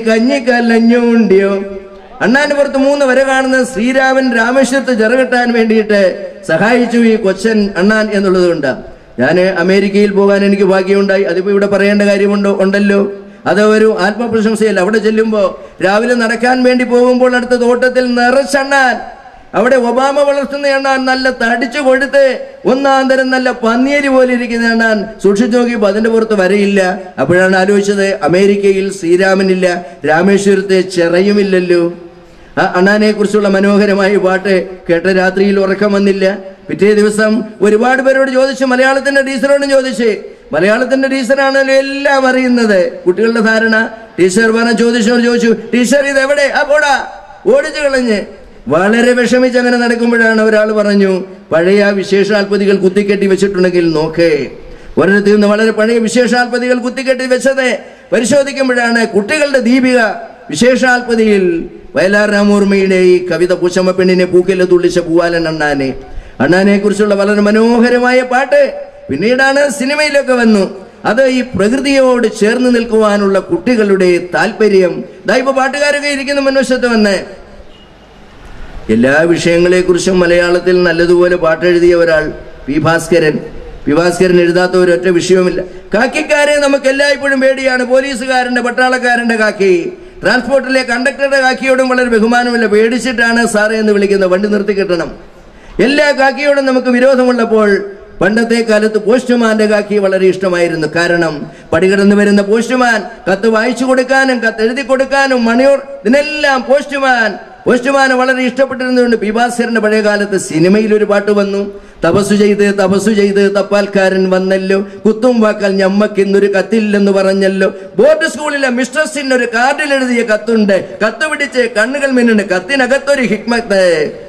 കഞ്ഞിക്കല്ലഞ്ഞോണ്ടിയോ അണ്ണാന്റെ പുറത്ത് മൂന്ന് വരെ കാണുന്ന ശ്രീരാമൻ രാമേശ്വരത്ത് ചെറുകെട്ടാൻ വേണ്ടിയിട്ട് സഹായിച്ചു ഈ കൊച്ചൻ അണ്ണാൻ എന്നുള്ളതുകൊണ്ട് ഞാൻ അമേരിക്കയിൽ പോകാൻ എനിക്ക് ഭാഗ്യമുണ്ടായി അതിപ്പോ ഇവിടെ പറയേണ്ട കാര്യമുണ്ടോ ഉണ്ടല്ലോ അത് ഒരു ആത്മപ്രശംസയല്ല അവിടെ ചെല്ലുമ്പോ രാവിലെ നടക്കാൻ വേണ്ടി പോകുമ്പോൾ അടുത്ത തോട്ടത്തിൽ നിറച്ചണ്ണാൻ അവിടെ ഒബാമ വളർത്തുന്ന എണ്ണാൻ നല്ല തടിച്ചു കൊടുത്ത് ഒന്നാം തരം നല്ല പന്നിയരി പോലെ ഇരിക്കുന്ന എണ്ണാൻ സൂക്ഷിച്ചു നോക്കിയപ്പോ അതിന്റെ പുറത്ത് വരയില്ല അപ്പോഴാണ് ആലോചിച്ചത് അമേരിക്കയിൽ ശ്രീരാമനില്ല രാമേശ്വരത്തെ ചെറയുമില്ലല്ലോ ആ അണ്ണാനെ കുറിച്ചുള്ള മനോഹരമായ പാട്ട് കേട്ട രാത്രിയിൽ ഉറക്കം വന്നില്ല പിറ്റേ ദിവസം ഒരുപാട് പേരോട് ചോദിച്ചു മലയാളത്തിന്റെ ടീച്ചറോടും ചോദിച്ചു മലയാളത്തിന്റെ ടീച്ചറാണല്ലോ എല്ലാം അറിയുന്നത് കുട്ടികളുടെ ധാരണ ടീച്ചർ പറഞ്ഞ ചോദിച്ചോട് ചോദിച്ചു ടീച്ചർ ഇത് എവിടെ ആ പോടാ ഓടിച്ചു കളഞ്ഞ് വളരെ വിഷമിച്ച് അങ്ങനെ നടക്കുമ്പോഴാണ് ഒരാൾ പറഞ്ഞു പഴയ വിശേഷാൽപതികൾ കുത്തിക്കെട്ടി വെച്ചിട്ടുണ്ടെങ്കിൽ നോക്കേ ഒരിടത്ത് നിന്ന് വളരെ പഴയ വിശേഷാൽപതികൾ കുത്തിക്കെട്ടി വെച്ചത് പരിശോധിക്കുമ്പോഴാണ് കുട്ടികളുടെ ദീപിക വിശേഷാൽപതിയിൽ വയലാർ രാമോർമ്മയുടെ ഈ കവിത പൂച്ചമ്മ പെണ്ണിനെ പൂക്കില്ല തുള്ളിച്ച പൂവാലൻ അണ്ണാനെ അണ്ണാനെ കുറിച്ചുള്ള വളരെ മനോഹരമായ പാട്ട് പിന്നീടാണ് സിനിമയിലൊക്കെ വന്നു അത് ഈ പ്രകൃതിയോട് ചേർന്ന് നിൽക്കുവാനുള്ള കുട്ടികളുടെ താല്പര്യം ദാ ഇപ്പൊ പാട്ടുകാരൊക്കെ ഇരിക്കുന്ന മുൻവശത്ത് വന്ന് എല്ലാ വിഷയങ്ങളെക്കുറിച്ചും മലയാളത്തിൽ നല്ലതുപോലെ പാട്ടെഴുതിയ ഒരാൾ പി ഭാസ്കരൻ പി ഭാസ്കരൻ എഴുതാത്ത ഒരൊറ്റ വിഷയവുമില്ല കാക്കിക്കാരെ നമുക്ക് എല്ലായ്പ്പോഴും പേടിയാണ് പോലീസുകാരന്റെ പട്ടാളക്കാരന്റെ കാക്കി ട്രാൻസ്പോർട്ടിലെ കണ്ടക്ടറുടെ കാക്കിയോടും വളരെ ബഹുമാനമില്ല പേടിച്ചിട്ടാണ് സാറേ എന്ന് വിളിക്കുന്നത് വണ്ടി നിർത്തി കിട്ടണം എല്ലാ കാക്കിയോടും നമുക്ക് വിരോധമുള്ളപ്പോൾ പണ്ടത്തെ കാലത്ത് പോസ്റ്റ്മാന്റെ കാക്കി വളരെ ഇഷ്ടമായിരുന്നു കാരണം പടികടന്ന് വരുന്ന പോസ്റ്റ്മാൻ കത്ത് വായിച്ചു കൊടുക്കാനും കത്ത് എഴുതി കൊടുക്കാനും മണിയൂർ ഇതിനെല്ലാം പോസ്റ്റ്മാൻ പോസ്റ്റ്മാനെ വളരെ ഇഷ്ടപ്പെട്ടിരുന്നതുകൊണ്ട് ബിബാസറിന്റെ പഴയ കാലത്ത് സിനിമയിൽ ഒരു പാട്ട് വന്നു തപസ്സു ചെയ്ത് തപസ്സു ചെയ്ത് തപ്പാൽക്കാരൻ വന്നല്ലോ കുത്തും വാക്കാൽ ഞമ്മക്കിന്നൊരു കത്തില്ലെന്ന് പറഞ്ഞല്ലോ ബോർഡ് സ്കൂളിലെ മിസ്ട്രസിന് ഒരു കാർഡിൽ എഴുതിയ കത്തുണ്ട് കത്ത് പിടിച്ച് കണ്ണുകൾ മിന്നുണ്ട് കത്തിനകത്തൊരു ഹിക്മത്ത്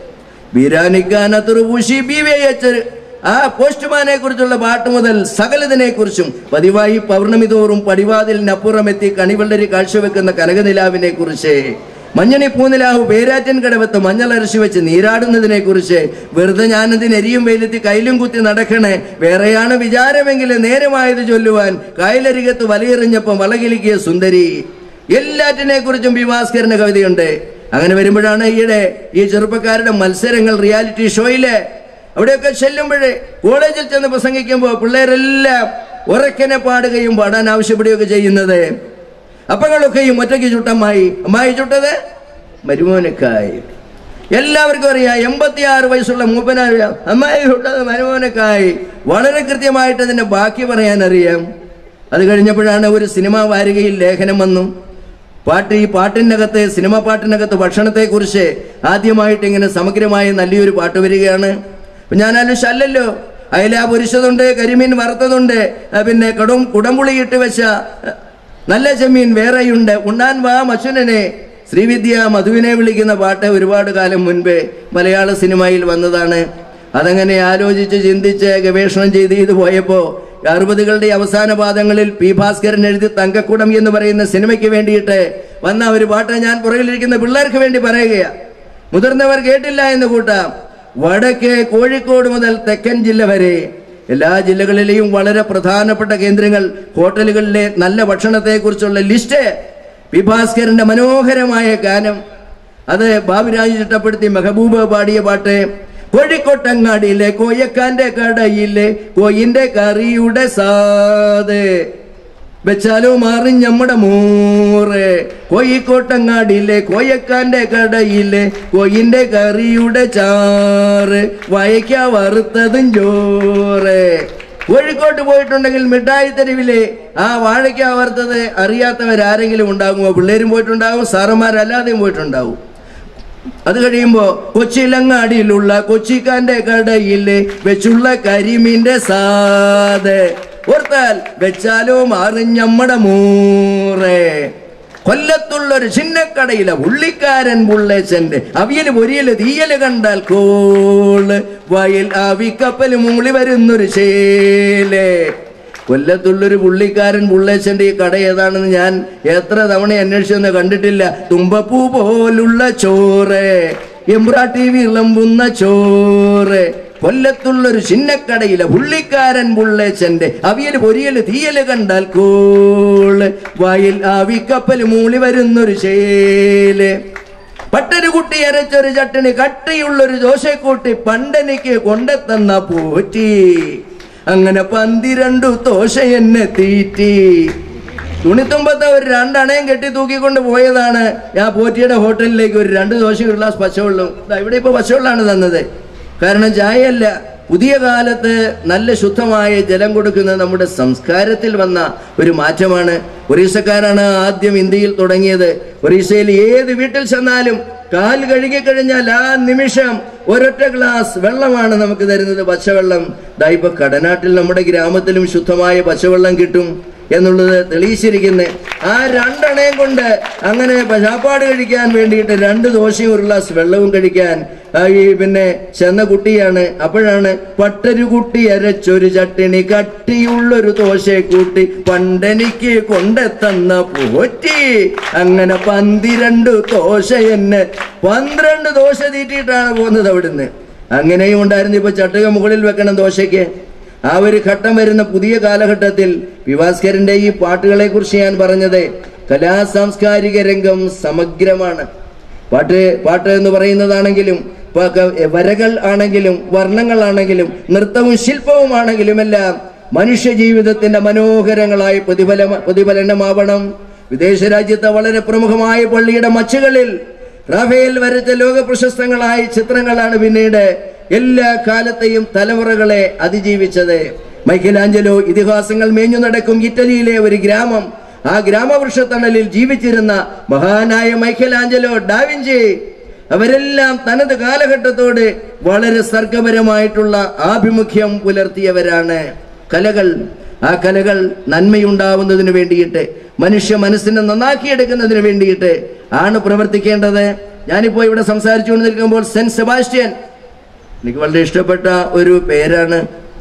ബിരാനിക്കാനത്തുറുപൂശി ബി വി എച്ച് ആ പോസ്റ്റ്മാനെ കുറിച്ചുള്ള പാട്ട് മുതൽ സകലതിനെ കുറിച്ചും പതിവായി പൗർണമി തോറും പടിവാതിലിനപ്പുറമെത്തി കണിവെള്ളരി കാഴ്ചവെക്കുന്ന കനകനിലാവിനെ കുറിച്ച് മഞ്ഞണി പൂനിലാവ് പേരാറ്റൻ കടവത്ത് മഞ്ഞളരശി വെച്ച് നീരാടുന്നതിനെ കുറിച്ച് വെറുതെ ഞാനതിന് എരിയും വെയിലെത്തി കയ്യിലും കുത്തി നടക്കണേ വേറെയാണ് വിചാരമെങ്കിൽ നേരമായത് ചൊല്ലുവാൻ കായലരികത്ത് വലയെറിഞ്ഞപ്പം വളകിലിക്കിയ സുന്ദരി എല്ലാറ്റിനെ കുറിച്ചും വിഭാസ്കരന്റെ കവിതയുണ്ട് അങ്ങനെ വരുമ്പോഴാണ് ഈയിടെ ഈ ചെറുപ്പക്കാരുടെ മത്സരങ്ങൾ റിയാലിറ്റി ഷോയില് അവിടെയൊക്കെ ചെല്ലുമ്പോഴേ കോളേജിൽ ചെന്ന് പ്രസംഗിക്കുമ്പോൾ പിള്ളേരെല്ലാം ഉറക്കനെ പാടുകയും പാടാൻ ആവശ്യപ്പെടുകയൊക്കെ ചെയ്യുന്നത് അപ്പങ്ങളൊക്കെയും ഒറ്റയ്ക്ക് ചുട്ടമ്മായി അമ്മായി ചുട്ടത് മരുമോനക്കായി എല്ലാവർക്കും അറിയാം എൺപത്തിയാറ് വയസ്സുള്ള മൂപ്പനായ അമ്മായി ചുട്ടത് മരുമോനക്കായി വളരെ കൃത്യമായിട്ട് അതിന്റെ ബാക്കി പറയാൻ അറിയാം അത് കഴിഞ്ഞപ്പോഴാണ് ഒരു സിനിമ വാരികയിൽ ലേഖനം വന്നു പാട്ട് ഈ പാട്ടിനകത്ത് സിനിമ പാട്ടിനകത്ത് ഭക്ഷണത്തെ കുറിച്ച് ആദ്യമായിട്ട് ഇങ്ങനെ സമഗ്രമായ നല്ലൊരു പാട്ട് വരികയാണ് അപ്പൊ ഞാൻ ആലോചിച്ചു അല്ലല്ലോ അയല പൊരിച്ചതുണ്ട് കരിമീൻ വറുത്തതുണ്ട് ആ, പിന്നെ കടും കുടംപുളി ഇട്ട് വെച്ച ആ, നല്ല ചെമ്മീൻ വേറെയുണ്ട് ഉണ്ണാൻ വാ മച്ചുനനെ ശ്രീവിദ്യ മധുവിനെ വിളിക്കുന്ന പാട്ട് ഒരുപാട് കാലം മുൻപേ മലയാള സിനിമയിൽ വന്നതാണ് അതങ്ങനെ ആലോചിച്ച് ചിന്തിച്ച് ഗവേഷണം ചെയ്ത് ഇത് പോയപ്പോ അറുപതുകളുടെ അവസാന പാദങ്ങളിൽ പി ഭാസ്കരൻ എഴുതി തങ്കക്കുടം എന്ന് പറയുന്ന സിനിമയ്ക്ക് വേണ്ടിയിട്ട് വന്ന ഒരു പാട്ട് ഞാൻ പുറകിലിരിക്കുന്ന പിള്ളേർക്ക് വേണ്ടി പറയുകയാ മുതിർന്നവർ കേട്ടില്ല എന്ന് കൂട്ടാം വടക്കേ കോഴിക്കോട് മുതൽ തെക്കൻ ജില്ല വരെ എല്ലാ ജില്ലകളിലെയും വളരെ പ്രധാനപ്പെട്ട കേന്ദ്രങ്ങൾ ഹോട്ടലുകളിലെ നല്ല ഭക്ഷണത്തെക്കുറിച്ചുള്ള ലിസ്റ്റ് പി ഭാസ്കരന്റെ മനോഹരമായ ഗാനം അത് ബാബുരാജ് ചിട്ടപ്പെടുത്തി മെഹബൂബ് പാടിയ പാട്ട് കോഴിക്കോട്ടങ്ങാടിയിലെ കോയക്കാന്റെ കടയിലെ കോയിന്റെ കറിയുടെ സാത് വെച്ചാലോ മാറി നമ്മുടെ മൂറ് കോഴിക്കോട്ടങ്ങാടിയിലെ കോയക്കാന്റെ കടയിലെ കോയിന്റെ കറിയുടെ ചാറ് വയക്ക വറുത്തതും ചോറ് കോഴിക്കോട്ട് പോയിട്ടുണ്ടെങ്കിൽ മിഠായി തെരുവിലെ ആ വാഴയ്ക്ക വറുത്തത് അറിയാത്തവരാരെങ്കിലും ഉണ്ടാകുമോ പിള്ളേരും പോയിട്ടുണ്ടാകും സാറന്മാരല്ലാതെയും പോയിട്ടുണ്ടാവും അത് കഴിയുമ്പോ കൊച്ചിലങ്ങാടിയിലുള്ള കൊച്ചിക്കാന്റെ കടയില് വെച്ചുള്ള കരിമീന്റെ സാത് ഓർത്താൽ വെച്ചാലോ മാറിഞ്ഞമ്മടെ മൂറേ കൊല്ലത്തുള്ളൊരു ചിന്നക്കടയിലെ ഉള്ളിക്കാരൻ പുള്ളേച്ചന്റെ അവിയല് പൊരിയല് തീയല് കണ്ടാൽ കോള് വയൽ ആവിക്കപ്പല് മൂളി വരുന്നൊരു ശേലേ കൊല്ലത്തുള്ളൊരു പുള്ളിക്കാരൻ പുള്ളേച്ചന്റെ ഈ കട ഏതാണെന്ന് ഞാൻ എത്ര തവണ അന്വേഷിച്ചെന്ന് കണ്ടിട്ടില്ല തുമ്പപ്പൂ പോലുള്ള ചോറ് എംബ്രാട്ടി വിളമ്പുന്ന ചോറ് കൊല്ലത്തുള്ളൊരു ചിന്നക്കടയിലെ പുള്ളിക്കാരൻ പുള്ളേച്ചന്റെ അവിയല് പൊരിയല് തീയല് കണ്ടാൽ കോള് വായിൽ ആവിക്കപ്പല് മൂളി വരുന്നൊരു ശേല് പട്ടൊരു കുട്ടി അരച്ചൊരു ചട്ടിണി കട്ടിയുള്ളൊരു ദോശക്കൂട്ടി പണ്ടെനിക്ക് കൊണ്ടെത്തന്ന പോറ്റി അങ്ങനെ പന്തിരണ്ടു ദോശ എന്നെ തീറ്റി തുണിത്തുമ്പത്തെ ഒരു രണ്ടണയും കെട്ടി തൂക്കിക്കൊണ്ട് പോയതാണ് ആ പോറ്റിയുടെ ഹോട്ടലിലേക്ക് ഒരു രണ്ട് ദോശ ഒരു ഗ്ലാസ് പച്ചവെള്ളം ദാ ഇവിടെ ഇപ്പൊ പച്ചവെള്ളമാണ് തന്നത് കാരണം ചായയല്ല പുതിയ കാലത്ത് നല്ല ശുദ്ധമായ ജലം കൊടുക്കുന്നത് നമ്മുടെ സംസ്കാരത്തിൽ വന്ന ഒരു മാറ്റമാണ് ഒറീസക്കാരാണ് ആദ്യം ഇന്ത്യയിൽ തുടങ്ങിയത് ഒറീസയിൽ ഏത് വീട്ടിൽ ചെന്നാലും കാൽ കഴുകി കഴിഞ്ഞാൽ ആ നിമിഷം ഒരൊറ്റ ഗ്ലാസ് വെള്ളമാണ് നമുക്ക് തരുന്നത് പച്ചവെള്ളം ദാ ഇപ്പൊ കടനാട്ടിൽ നമ്മുടെ ഗ്രാമത്തിലും ശുദ്ധമായ പച്ചവെള്ളം കിട്ടും എന്നുള്ളത് തെളിയിച്ചിരിക്കുന്നത് ആ രണ്ടെണ്ണയും കൊണ്ട് അങ്ങനെ ചാപ്പാട് കഴിക്കാൻ വേണ്ടിയിട്ട് രണ്ട് ദോശയും ഒരു ഗ്ലാസ് വെള്ളവും കഴിക്കാൻ ആ ഈ പിന്നെ ചെന്ന കുട്ടിയാണ് അപ്പോഴാണ് പട്ടരു കുട്ടി അരച്ചൊരു ചട്ടിണി കട്ടിയുള്ളൊരു ദോശ കൂട്ടി പണ്ടെനിക്ക് കൊണ്ടെത്തന്ന പോറ്റി അങ്ങനെ പന്തിരണ്ട് ദോശ എന്നെ പന്ത്രണ്ട് ദോശ തീറ്റിയിട്ടാണ് പോകുന്നത് അവിടുന്ന് അങ്ങനെയും ഉണ്ടായിരുന്നു ഇപ്പൊ ചട്ടുക മുകളിൽ വെക്കണം ദോശയ്ക്ക് ആ ഒരു ഘട്ടം വരുന്ന പുതിയ കാലഘട്ടത്തിൽ വിവാസ്കരന്റെ ഈ പാട്ടുകളെ കുറിച്ച് ഞാൻ പറഞ്ഞത് കലാ സാംസ്കാരിക രംഗം സമഗ്രമാണ് പാട്ട് പാട്ട് എന്ന് പറയുന്നതാണെങ്കിലും പ- ക- വരകൾ ആണെങ്കിലും വർണ്ണങ്ങളാണെങ്കിലും നൃത്തവും ശില്പവുമാണെങ്കിലും എല്ലാം മനുഷ്യ ജീവിതത്തിന്റെ മനോഹരങ്ങളായ പ്രതിഫല പ്രതിഫലനമാവണം വിദേശ രാജ്യത്തെ വളരെ പ്രമുഖമായ പള്ളിയുടെ മച്ചുകളിൽ റാഫേൽ വരച്ച ലോക പ്രശസ്തങ്ങളായ ചിത്രങ്ങളാണ് പിന്നീട് എല്ലാ കാലത്തെയും തലമുറകളെ അതിജീവിച്ചത് മൈക്കലാഞ്ചലോ ഇതിഹാസങ്ങൾ മേഞ്ഞു നടക്കും ഇറ്റലിയിലെ ഒരു ഗ്രാമം ആ ഗ്രാമവൃക്ഷത്തണലിൽ ജീവിച്ചിരുന്ന മഹാനായ മൈക്കലാഞ്ചലോ ഡാവിഞ്ചി അവരെല്ലാം തനത് കാലഘട്ടത്തോട് വളരെ സർഗപരമായിട്ടുള്ള ആഭിമുഖ്യം പുലർത്തിയവരാണ് കലകൾ ആ കലകൾ നന്മയുണ്ടാവുന്നതിന് വേണ്ടിയിട്ട് മനുഷ്യ മനസ്സിനെ നന്നാക്കിയെടുക്കുന്നതിന് വേണ്ടിയിട്ട് ആണ് പ്രവർത്തിക്കേണ്ടത് ഞാനിപ്പോ ഇവിടെ സംസാരിച്ചുകൊണ്ട് നിൽക്കുമ്പോൾ സെന്റ് സെബാസ്റ്റ്യൻ എനിക്ക് വളരെ ഇഷ്ടപ്പെട്ട ഒരു പേരാണ്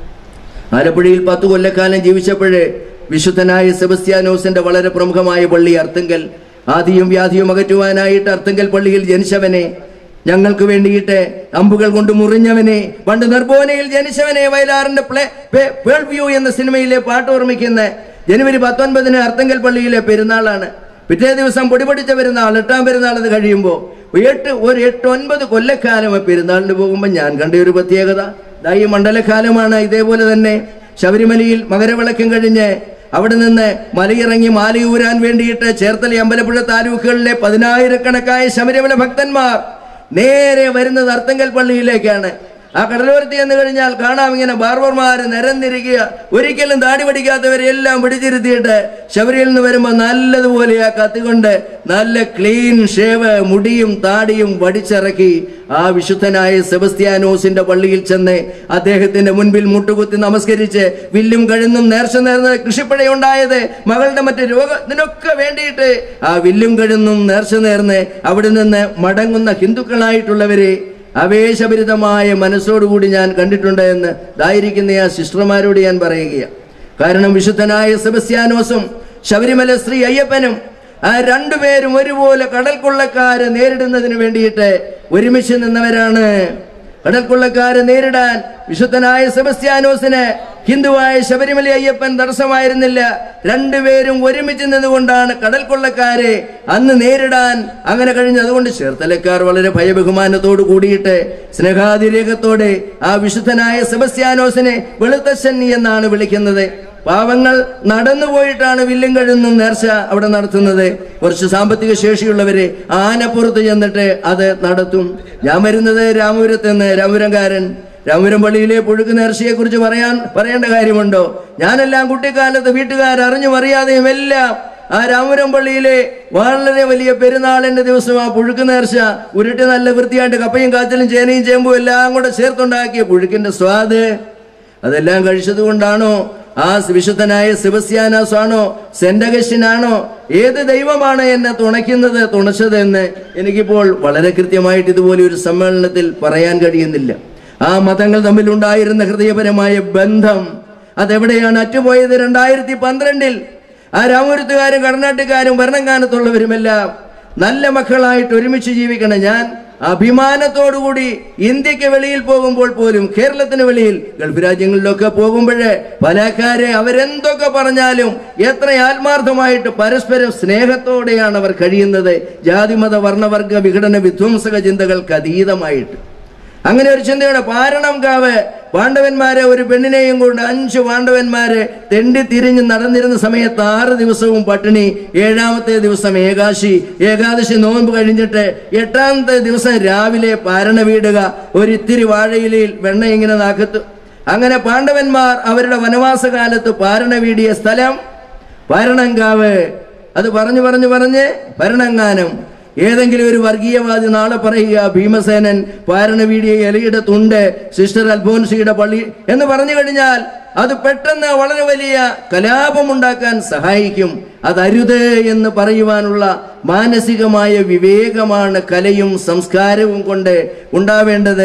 ആലപ്പുഴയിൽ പത്തു കൊല്ലക്കാലം ജീവിച്ചപ്പോഴേ വിശുദ്ധനായ സെബസ്ത്യാനോസിന്റെ വളരെ പ്രമുഖമായ പള്ളി അർത്തുങ്കൽ ആദിയും വ്യാധിയും അകറ്റുവാനായിട്ട് അർത്തുങ്കൽ പള്ളിയിൽ ജനിച്ചവനെ ഞങ്ങൾക്ക് വേണ്ടിയിട്ട് അമ്പുകൾ കൊണ്ട് മുറിഞ്ഞവനെ പണ്ട് നിർഭോനയിൽ ജനിച്ചവനെ വയലാറിന്റെ പ്ലേ പേൾ വ്യൂ എന്ന സിനിമയിലെ പാട്ട് ഓർമ്മിക്കുന്ന ജനുവരി പത്തൊൻപതിന് അർത്തുങ്കൽ പള്ളിയിലെ പെരുന്നാളാണ് പിറ്റേ ദിവസം പൊടിപൊടിച്ച പെരുന്നാൾ എട്ടാം പെരുന്നാൾ അത് കഴിയുമ്പോൾ എട്ട് ഒരു എട്ട് ഒൻപത് കൊല്ലക്കാലം ആ പെരുന്നാളിന് പോകുമ്പോൾ ഞാൻ കണ്ട ഒരു പ്രത്യേകത ദാ ഈ മണ്ഡലകാലമാണ് ഇതേപോലെ തന്നെ ശബരിമലയിൽ മകരവിളക്കം കഴിഞ്ഞ് അവിടെ നിന്ന് മലയിറങ്ങി മാലയൂരാൻ വേണ്ടിയിട്ട് ചേർത്തല അമ്പലപ്പുഴ താലൂക്കുകളിലെ പതിനായിരക്കണക്കായ ശബരിമല ഭക്തന്മാർ നേരെ വരുന്നത് അർത്തങ്കൽ പള്ളിയിലേക്കാണ് ആ കടലോരത്ത് ചെന്ന് കഴിഞ്ഞാൽ കാണാം ഇങ്ങനെ ബാർബർമാര് നിരന്നിരിക്കുക ഒരിക്കലും താടി പഠിക്കാത്തവരെ എല്ലാം പിടിച്ചിരുത്തിയിട്ട് ശബരിയിൽ നിന്ന് വരുമ്പോൾ നല്ലതുപോലെ ആ കത്തികൊണ്ട് നല്ല ക്ലീൻ ഷേവ് മുടിയും താടിയും വടിച്ചിറക്കി ആ വിശുദ്ധനായ സെബസ്ത്യാനോസിന്റെ പള്ളിയിൽ ചെന്ന് അദ്ദേഹത്തിന്റെ മുൻപിൽ മുട്ടുകുത്തി നമസ്കരിച്ച് വില്ലും കഴുന്നും നേർച്ച നേർന്ന് കൃഷിപ്പഴയുണ്ടായത് മകളുടെ മറ്റ് രോഗത്തിനൊക്കെ വേണ്ടിയിട്ട് ആ വില്ലും കഴുന്നും നേർച്ച നേർന്ന് അവിടെ നിന്ന് മടങ്ങുന്ന ഹിന്ദുക്കളായിട്ടുള്ളവരെ ആവേശഭരിതമായ മനസ്സോടുകൂടി ഞാൻ കണ്ടിട്ടുണ്ട് എന്ന് ഇതായിരിക്കുന്ന ആ സിസ്റ്റർമാരോട് ഞാൻ പറയുകയാണ് കാരണം വിശുദ്ധനായ സെബസ്ത്യാനോസും ശബരിമല ശ്രീ അയ്യപ്പനും ആ രണ്ടുപേരും ഒരുപോലെ കടൽ കൊള്ളക്കാരെ നേരിടുന്നതിന് വേണ്ടിയിട്ട് ഒരുമിച്ച് നിന്നവരാണ് കടൽ കൊള്ളക്കാരെ നേരിടാൻ വിശുദ്ധനായ സെബസ്ത്യാനോസിന് ഹിന്ദുവായ ശബരിമല അയ്യപ്പൻ തടസ്സമായിരുന്നില്ല രണ്ടുപേരും ഒരുമിച്ച് നിന്നുകൊണ്ടാണ് കടൽ കൊള്ളക്കാരെ അന്ന് നേരിടാൻ അങ്ങനെ കഴിഞ്ഞ് അതുകൊണ്ട് ചേർത്തലക്കാർ വളരെ ഭയബഹുമാനത്തോട് കൂടിയിട്ട് സ്നേഹാതിരേഖത്തോടെ ആ വിശുദ്ധനായ സെബസ്ത്യാനോസിനെ വെളുത്തച്ഛൻ എന്നാണ് വിളിക്കുന്നത് പാവങ്ങൾ നടന്നു പോയിട്ടാണ് വില്ലും കഴുന്നും നേർച്ച അവിടെ നടത്തുന്നത് കുറച്ച് സാമ്പത്തിക ശേഷിയുള്ളവര് ആനപ്പുറത്ത് ചെന്നിട്ട് അത് നടത്തും ഞാൻ വരുന്നത് രാമപുരത്ത് നിന്ന് രാമപുരംകാരൻ രാമപുരം പള്ളിയിലെ പുഴുക്ക് നേർച്ചയെ കുറിച്ച് പറയാൻ പറയേണ്ട കാര്യമുണ്ടോ ഞാനെല്ലാം കുട്ടിക്കാലത്ത് വീട്ടുകാർ അറിഞ്ഞും അറിയാതെയും എല്ലാം ആ രാമപുരം പള്ളിയിലെ വളരെ വലിയ പെരുന്നാളിന്റെ ദിവസം ആ പുഴുക്ക് നേർച്ച ഉരുട്ടി നല്ല വൃത്തിയായിട്ട് കപ്പയും കാച്ചലും ചേനയും ചേമ്പും എല്ലാം കൂടെ ചേർത്തുണ്ടാക്കിയ പുഴുക്കിന്റെ സ്വാദ് അതെല്ലാം കഴിച്ചത് കൊണ്ടാണോ ആ വിശുദ്ധനായ സെബസ്ത്യാനാസ് ആണോ സെന്റ് അഗസ്റ്റിനാണോ ഏത് ദൈവമാണ് എന്നെ തുണയ്ക്കുന്നത് തുണച്ചത് എന്ന് എനിക്കിപ്പോൾ വളരെ കൃത്യമായിട്ട് ഇതുപോലെ ഒരു സമ്മേളനത്തിൽ പറയാൻ കഴിയുന്നില്ല ആ മതങ്ങൾ തമ്മിലുണ്ടായിരുന്ന ഹൃദയപരമായ ബന്ധം അതെവിടെയാണ് അറ്റുപോയത് രണ്ടായിരത്തി പന്ത്രണ്ടിൽ ആ രാമപുരത്തുകാരും കർണാടകക്കാരും ഭരണകാലത്തുള്ളവരുമെല്ലാം നല്ല മക്കളായിട്ട് ഒരുമിച്ച് ജീവിക്കണം ഞാൻ അഭിമാനത്തോടുകൂടി ഇന്ത്യക്ക് വെളിയിൽ പോകുമ്പോൾ പോലും കേരളത്തിന് വെളിയിൽ ഗൾഫ് രാജ്യങ്ങളിലൊക്കെ പോകുമ്പോഴേ പലക്കാരെ അവരെന്തൊക്കെ പറഞ്ഞാലും എത്ര ആത്മാർത്ഥമായിട്ട് പരസ്പരം സ്നേഹത്തോടെയാണ് അവർ കഴിയുന്നത് ജാതിമത വർണ്ണവർഗ വിഘടന വിധ്വംസക ചിന്തകൾക്ക് അതീതമായിട്ട് അങ്ങനെ ഒരു ചിന്തയുടെ പാരണം കാവ് പാണ്ഡവന്മാരെ ഒരു പെണ്ണിനെയും കൊണ്ട് അഞ്ച് പാണ്ഡവന്മാര് തെണ്ടി തിരിഞ്ഞ് നടന്നിരുന്ന സമയത്ത് ആറ് ദിവസവും പട്ടിണി ഏഴാമത്തെ ദിവസം ഏകാശി ഏകാദശി നോമ്പ് കഴിഞ്ഞിട്ട് എട്ടാമത്തെ ദിവസം രാവിലെ പാരണ വീടുക ഒരിത്തിരി വാഴയിലയിൽ വെണ്ണ ഇങ്ങനെ നാക്കത്തു അങ്ങനെ പാണ്ഡവന്മാർ അവരുടെ വനവാസ കാലത്ത് പാരണ വീടിയ സ്ഥലം പാരണങ്കാവ് അത് പറഞ്ഞു പറഞ്ഞു പറഞ്ഞ് ഭരണങ്ങാനം ഏതെങ്കിലും ഒരു വർഗീയവാദി നാളെ പറയുക ഭീമസേനൻ പാരണവീടിയ ഇലയുടെ തുണ്ട് സിസ്റ്റർ അൽഫോൻസിയുടെ പള്ളി എന്ന് പറഞ്ഞു കഴിഞ്ഞാൽ അത് പെട്ടെന്ന് വളരെ വലിയ കലാപമുണ്ടാക്കാൻ സഹായിക്കും അതരുത് എന്ന് പറയുവാനുള്ള മാനസികമായ വിവേകമാണ് കലയും സംസ്കാരവും കൊണ്ട് ഉണ്ടാവേണ്ടത്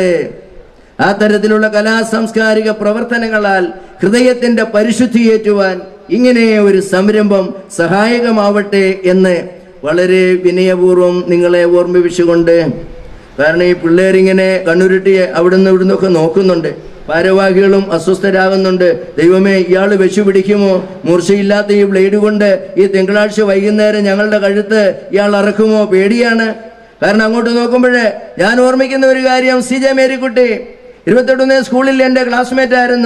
ആ തരത്തിലുള്ള കലാ സാംസ്കാരിക പ്രവർത്തനങ്ങളാൽ ഹൃദയത്തിന്റെ പരിശുദ്ധിയേറ്റുവാൻ ഇങ്ങനെ ഒരു സംരംഭം സഹായകമാവട്ടെ എന്ന് വളരെ വിനയപൂർവ്വം നിങ്ങളെ ഓർമ്മിപ്പിച്ചുകൊണ്ട് കാരണം ഈ പിള്ളേരിങ്ങനെ കണ്ണുരുട്ടി അവിടുന്ന് ഇവിടുന്ന് ഒക്കെ നോക്കുന്നുണ്ട് ഭാരവാഹികളും അസ്വസ്ഥരാകുന്നുണ്ട് ദൈവമേ ഇയാൾ വെച്ചു പിടിക്കുമോ മൂർച്ചയില്ലാത്ത ഈ ബ്ലേഡ് കൊണ്ട് ഈ തിങ്കളാഴ്ച വൈകുന്നേരം ഞങ്ങളുടെ കഴുത്ത് ഇയാൾ അറക്കുമോ പേടിയാണ് കാരണം അങ്ങോട്ട് നോക്കുമ്പോഴേ ഞാൻ ഓർമ്മിക്കുന്ന ഒരു കാര്യം സി ജെ മേരിക്കുട്ടി ഇരുപത്തെട്ടൊന്നേ സ്കൂളിൽ എൻ്റെ ക്ലാസ്മേറ്റ് ആയിരുന്നു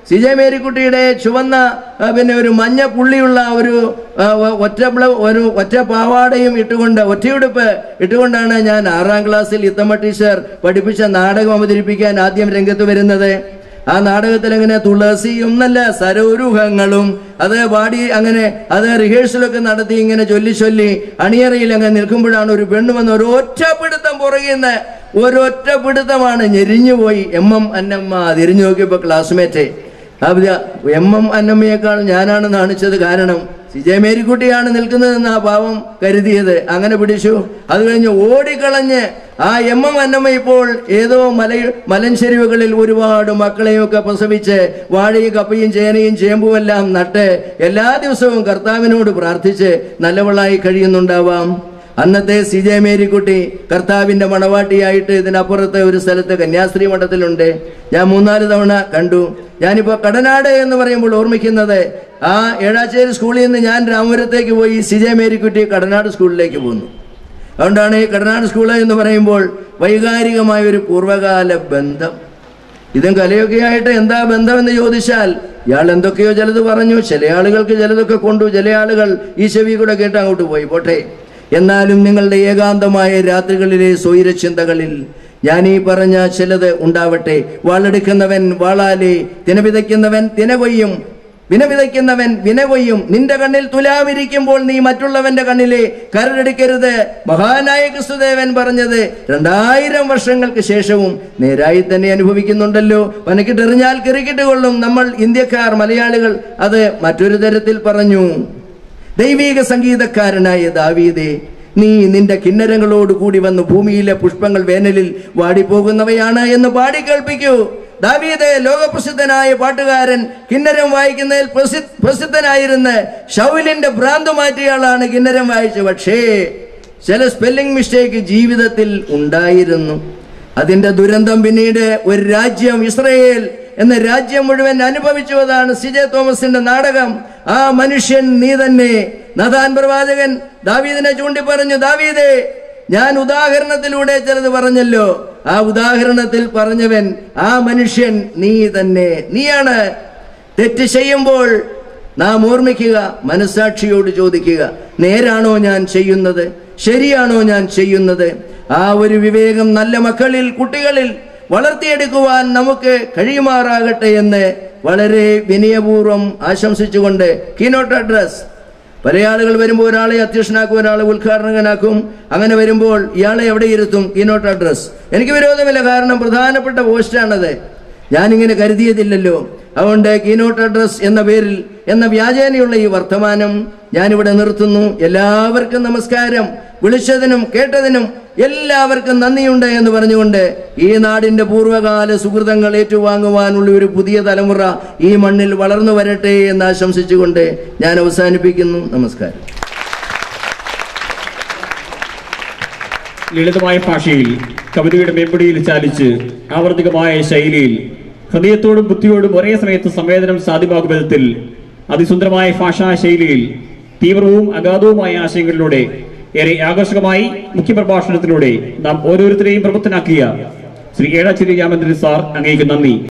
സി ജെ മേരിക്കുട്ടിയുടെ ചുവന്ന ആ, പിന്നെ ഒരു മഞ്ഞ പുള്ളിയുള്ള ഒരു ആ, ഒ- ഒറ്റ ബ്ലൗ- ഒരു ഒറ്റ പാവാടയും ഇട്ടുകൊണ്ട് ഒറ്റയുടുപ്പ് ഇട്ടുകൊണ്ടാണ് ഞാൻ ആറാം ക്ലാസ്സിൽ ഇത്തമ്മ ടീച്ചർ പഠിപ്പിച്ച നാടകം അവതരിപ്പിക്കാൻ ആദ്യം രംഗത്ത് വരുന്നത് ആ നാടകത്തിൽ അങ്ങനെ തുളസിയും നല്ല സരോരുഹങ്ങളും അത് പാടി അങ്ങനെ അത് റിഹേഴ്സലൊക്കെ നടത്തി ഇങ്ങനെ ചൊല്ലി ചൊല്ലി അണിയറയിൽ അങ്ങനെ നിൽക്കുമ്പോഴാണ് ഒരു പെണ്ണ് വന്ന് ഒരു ഒറ്റപ്പിടുത്തം പുറകിൽ നിന്ന് ഒരൊറ്റ പിടുത്തമാണ് ഞെരിഞ്ഞുപോയി എം എം അന്നമ്മ തിരിഞ്ഞു നോക്കിയപ്പോ ക്ലാസ്മേറ്റ് അവര് എം എം അന്നമ്മയേക്കാൾ ഞാനാണ് നാണിച്ചത് കാരണം സിജയ മേരിക്കുട്ടിയാണ് നിൽക്കുന്നതെന്ന് ആ പാവം കരുതിയത് അങ്ങനെ പിടിച്ചു അത് കഴിഞ്ഞ് ഓടിക്കളഞ്ഞ് ആ എം എം അന്നമ്മ ഇപ്പോൾ ഏതോ മല മലഞ്ചെരിവുകളിൽ ഒരുപാട് മക്കളെയും ഒക്കെ പ്രസവിച്ച് വാഴയും കപ്പയും ചേനയും ചേമ്പുമെല്ലാം നട്ട് എല്ലാ ദിവസവും കർത്താവിനോട് പ്രാർത്ഥിച്ച് നല്ലവളായി കഴിയുന്നുണ്ടാവാം അന്നത്തെ സി ജെ മേരിക്കുട്ടി കർത്താവിന്റെ മണവാട്ടിയായിട്ട് ഇതിനപ്പുറത്തെ ഒരു സ്ഥലത്ത് കന്യാസ്ത്രീ മഠത്തിലുണ്ട് ഞാൻ മൂന്നാല് തവണ കണ്ടു ഞാനിപ്പോ കടനാട് എന്ന് പറയുമ്പോൾ ഓർമ്മിക്കുന്നത് ആ ഏഴാച്ചേരി സ്കൂളിൽ നിന്ന് ഞാൻ രാമപുരത്തേക്ക് പോയി സി ജെ മേരിക്കുട്ടി കടനാട് സ്കൂളിലേക്ക് പോന്നു അതുകൊണ്ടാണ് ഈ കടനാട് സ്കൂള് എന്ന് പറയുമ്പോൾ വൈകാരികമായ ഒരു പൂർവ്വകാല ബന്ധം ഇതും കലയൊക്കെ ആയിട്ട് എന്താ ബന്ധമെന്ന് ചോദിച്ചാൽ ഇയാൾ എന്തൊക്കെയോ ചിലത് പറഞ്ഞു ചില ആളുകൾക്ക് ചിലതൊക്കെ കൊണ്ടു ചില ആളുകൾ ഈ ചെവി കൂടെ കേട്ട് അങ്ങോട്ട് പോയി പോട്ടെ എന്നാലും നിങ്ങളുടെ ഏകാന്തമായ രാത്രികളിലെ സ്വൈരചിന്തകളിൽ ഞാൻ ഈ പറഞ്ഞ ചിലത് ഉണ്ടാവട്ടെ വാളെടുക്കുന്നവൻ വാളാലെ തിന വിതയ്ക്കുന്നവൻ തിന കൊയ്യും വിന വിതയ്ക്കുന്നവൻ വിന കൊയ്യും നിന്റെ കണ്ണിൽ തുലാവിരിക്കുമ്പോൾ നീ മറ്റുള്ളവന്റെ കണ്ണിലെ കരടെടുക്കരുത് മഹാനായ ക്രിസ്തുദേവൻ പറഞ്ഞത് രണ്ടായിരം വർഷങ്ങൾക്ക് ശേഷവും നേരായി തന്നെ അനുഭവിക്കുന്നുണ്ടല്ലോ പനക്കിട്ടെറിഞ്ഞാൽ കിറിക്കിട്ട് കൊള്ളും നമ്മൾ ഇന്ത്യക്കാർ മലയാളികൾ അത് മറ്റൊരു തരത്തിൽ പറഞ്ഞു ദൈവിക സംഗീതക്കാരനായ ദാവീദേ നീ നിന്റെ കിന്നരങ്ങളോട് കൂടി വന്ന് ഭൂമിയിലെ പുഷ്പങ്ങൾ വേനലിൽ വാടിപ്പോകുന്നവയാണ് എന്ന് പാടി കേൾപ്പിക്കൂ ദാവീദ് ലോകപ്രസിദ്ധനായ പാട്ടുകാരൻ കിന്നരം വായിക്കുന്നതിൽ പ്രസി- പ്രസിദ്ധനായിരുന്ന ഷൗലിന്റെ ഭ്രാന്ത് മാറ്റിയയാളാണ് കിന്നരം വായിച്ചത് പക്ഷേ ചില സ്പെല്ലിംഗ് മിസ്റ്റേക്ക് ജീവിതത്തിൽ ഉണ്ടായിരുന്നു അതിന്റെ ദുരന്തം പിന്നീട് ഒരു രാജ്യം ഇസ്രയേൽ എന്ന രാജ്യം മുഴുവൻ അനുഭവിച്ചുവതാണ് സിജെ തോമസിന്റെ നാടകം ആ മനുഷ്യൻ നീ തന്നെ നഥാൻ പ്രവാചകൻ ദാവീദിനെ ചൂണ്ടി പറഞ്ഞു ദാവീദേ ഞാൻ ഉദാഹരണത്തിലൂടെ ചിലത് പറഞ്ഞല്ലോ ആ ഉദാഹരണത്തിൽ പറഞ്ഞവൻ ആ മനുഷ്യൻ നീ തന്നെ നീയാണ് തെറ്റ് ചെയ്യുമ്പോൾ നാം ഓർമ്മിക്കുക മനസാക്ഷിയോട് ചോദിക്കുക നേരാണോ ഞാൻ ചെയ്യുന്നത് ശരിയാണോ ഞാൻ ചെയ്യുന്നത് ആ ഒരു വിവേകം നല്ല മക്കളിൽ കുട്ടികളിൽ വളർത്തിയെടുക്കുവാൻ നമുക്ക് കഴിയുമാറാകട്ടെ എന്ന് വളരെ വിനയപൂർവ്വം ആശംസിച്ചുകൊണ്ട് കീനോട്ട് അഡ്രസ് പല ആളുകൾ വരുമ്പോൾ ഒരാളെ അധ്യക്ഷനാക്കും ഒരാളെ ഉദ്ഘാടകനാക്കും അങ്ങനെ വരുമ്പോൾ ഇയാളെ എവിടെ ഇരുത്തും കീനോട്ട് അഡ്രസ് എനിക്ക് വിരോധമില്ല കാരണം പ്രധാനപ്പെട്ട പോസ്റ്റാണത് ഞാനിങ്ങനെ കരുതിയതില്ലല്ലോ അതുകൊണ്ട് കീനോട്ട് അഡ്രസ് എന്ന പേരിൽ എന്ന വ്യാജേനയുള്ള ഈ വർത്തമാനം ഞാനിവിടെ നിർത്തുന്നു എല്ലാവർക്കും നമസ്കാരം വിളിച്ചതിനും കേട്ടതിനും എല്ലാവർക്കും നന്ദിയുണ്ട് എന്ന് പറഞ്ഞുകൊണ്ട് ഈ നാടിന്റെ പൂർവ്വകാല സുഹൃതങ്ങൾ ഏറ്റുവാങ്ങുവാനുള്ള ഒരു പുതിയ തലമുറ ഈ മണ്ണിൽ വളർന്നു വരട്ടെ എന്ന് ആശംസിച്ചുകൊണ്ട് ഞാൻ അവസാനിപ്പിക്കുന്നു നമസ്കാരം ലളിതമായ ഭാഷയിൽ കവിതയുടെ മേമ്പടിയിൽ ചാലിച്ച് ആവർത്തികമായ ശൈലിയിൽ ഹൃദയത്തോടും ബുദ്ധിയോടും ഒരേ സമയത്ത് സംവേദനം സാധ്യമാകും വിധത്തിൽ അതിസുന്ദരമായ ഭാഷാ ശൈലിയിൽ തീവ്രവും അഗാധവുമായ ആശയങ്ങളിലൂടെ ഏറെ ആകർഷകമായി മുഖ്യപ്രഭാഷണത്തിലൂടെ നാം ഓരോരുത്തരെയും പ്രബുദ്ധനാക്കിയ ശ്രീ ഏഴാച്ചിരി രാമചന്ദ്രൻ സാർ അങ്ങേക്ക് നന്ദി